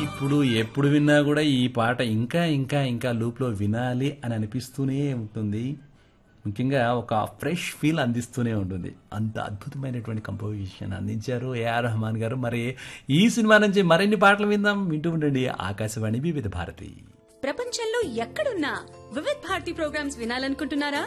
ఇప్పుడు ఎప్పుడు విన్నా కూడా ఈ పాట ఇంకా ఇంకా ఇంకా లూప్లో వినాలి అని అనిపిస్తూనే ఉంటుంది ముఖ్యంగా ఒక ఫ్రెష్ ఫీల్ అందిస్తూనే ఉంటుంది అంత అద్భుతమైనటువంటి కంపోజిషన్ అందించారు ఏఆర్ రెహమాన్ గారు మరి ఈ సినిమా నుంచి మరిన్ని పాటలు విందాం వింటూ ఉండండి ఆకాశవాణి వివిధ భారతి ప్రపంచంలో ఎక్కడున్నా వివిధ్ భారతి ప్రోగ్రామ్స్ వినాలనుకుంటున్నారా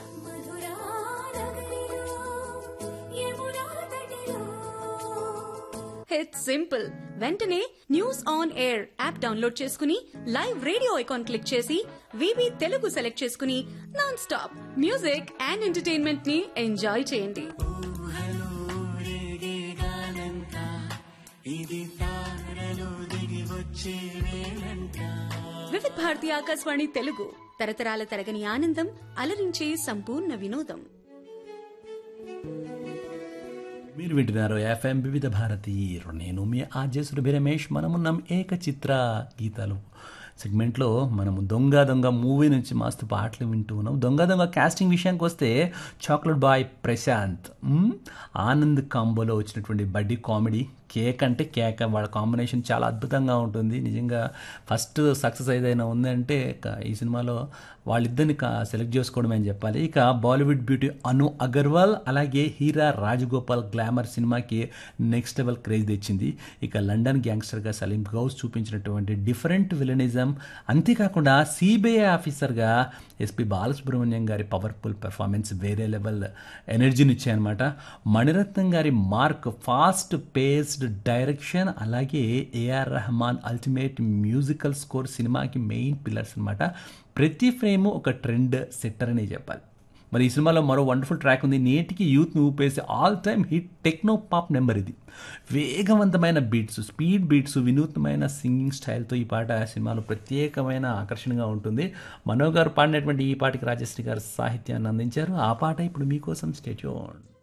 ఇట్స్ సింపుల్ వెంటనే news on air app download చేసుకుని లైవ్ రేడియో ఐకాన్ క్లిక్ చేసి వివి తెలుగు సెలెక్ట్ చేసుకుని non stop music and entertainment ని ఎంజాయ్ చేయండి వివిధ్ భారతి ఆకాశవాణి తెలుగు తరతరాల తరగని ఆనందం అలరించే సంపూర్ణ వినోదం మీరు వింటున్నారు ఎఫ్ఎం వివిధ భారతి నేను మీ ఆర్జేసుడు రమేష్ మనమున్నాం ఏక చిత్ర గీతాలు సెగ్మెంట్లో మనము దొంగ దొంగ మూవీ నుంచి మస్తు పాటలు వింటూ ఉన్నాం దొంగ దొంగ కాస్టింగ్ విషయానికి వస్తే చాక్లెట్ బాయ్ ప్రశాంత్ మ్, ఆనంద్ కాంబోలో వచ్చినటువంటి బడ్డీ కామెడీ కేక్ అంటే కేక్ వాళ్ళ కాంబినేషన్ చాలా అద్భుతంగా ఉంటుంది నిజంగా ఫస్ట్ సక్సెస్ ఏదైనా ఉందంటే క- ఈ సినిమాలో వాళ్ళిద్దరిని సెలెక్ట్ చేసుకోవడం అని చెప్పాలి ఇక బాలీవుడ్ బ్యూటీ అను అగర్వాల్ అలాగే హీరా రాజగోపాల్ గ్లామర్ సినిమాకి నెక్స్ట్ లెవెల్ క్రేజ్ తెచ్చింది ఇక లండన్ గ్యాంగ్స్టర్గా సలీం గౌస్ చూపించినటువంటి డిఫరెంట్ విలనిజం అంతేకాకుండా సిబిఐ ఆఫీసర్గా ఎస్పి బాలసుబ్రహ్మణ్యం గారి పవర్ఫుల్ పెర్ఫార్మెన్స్ వేరే లెవెల్ ఎనర్జీని ఇచ్చాయన్నమాట మణిరత్నం గారి మార్క్ ఫాస్ట్ పేస్డ్ డైరెక్షన్ అలాగే A R Rahman ultimate musical score సినిమాకి మెయిన్ పిల్లర్స్ అన్నమాట ప్రతి ఫ్రేమ్ ఒక ట్రెండ్ సెట్టర్ అనే చెప్పాలి మరి ఈ సినిమాలో మరో వండర్ఫుల్ ట్రాక్ ఉంది నేటికి యూత్ని ఊపేసే all time hit techno pop number ఇది వేగవంతమైన బీట్స్ స్పీడ్ బీట్స్ వినూత్నమైన సింగింగ్ స్టైల్తో ఈ పాట సినిమాలో ప్రత్యేకమైన ఆకర్షణగా ఉంటుంది మనో గారు పాడినటువంటి ఈ పాటకి రాజశ్రీ గారు సాహిత్యాన్ని అందించారు ఆ పాట ఇప్పుడు మీకోసం స్టేట్యూన్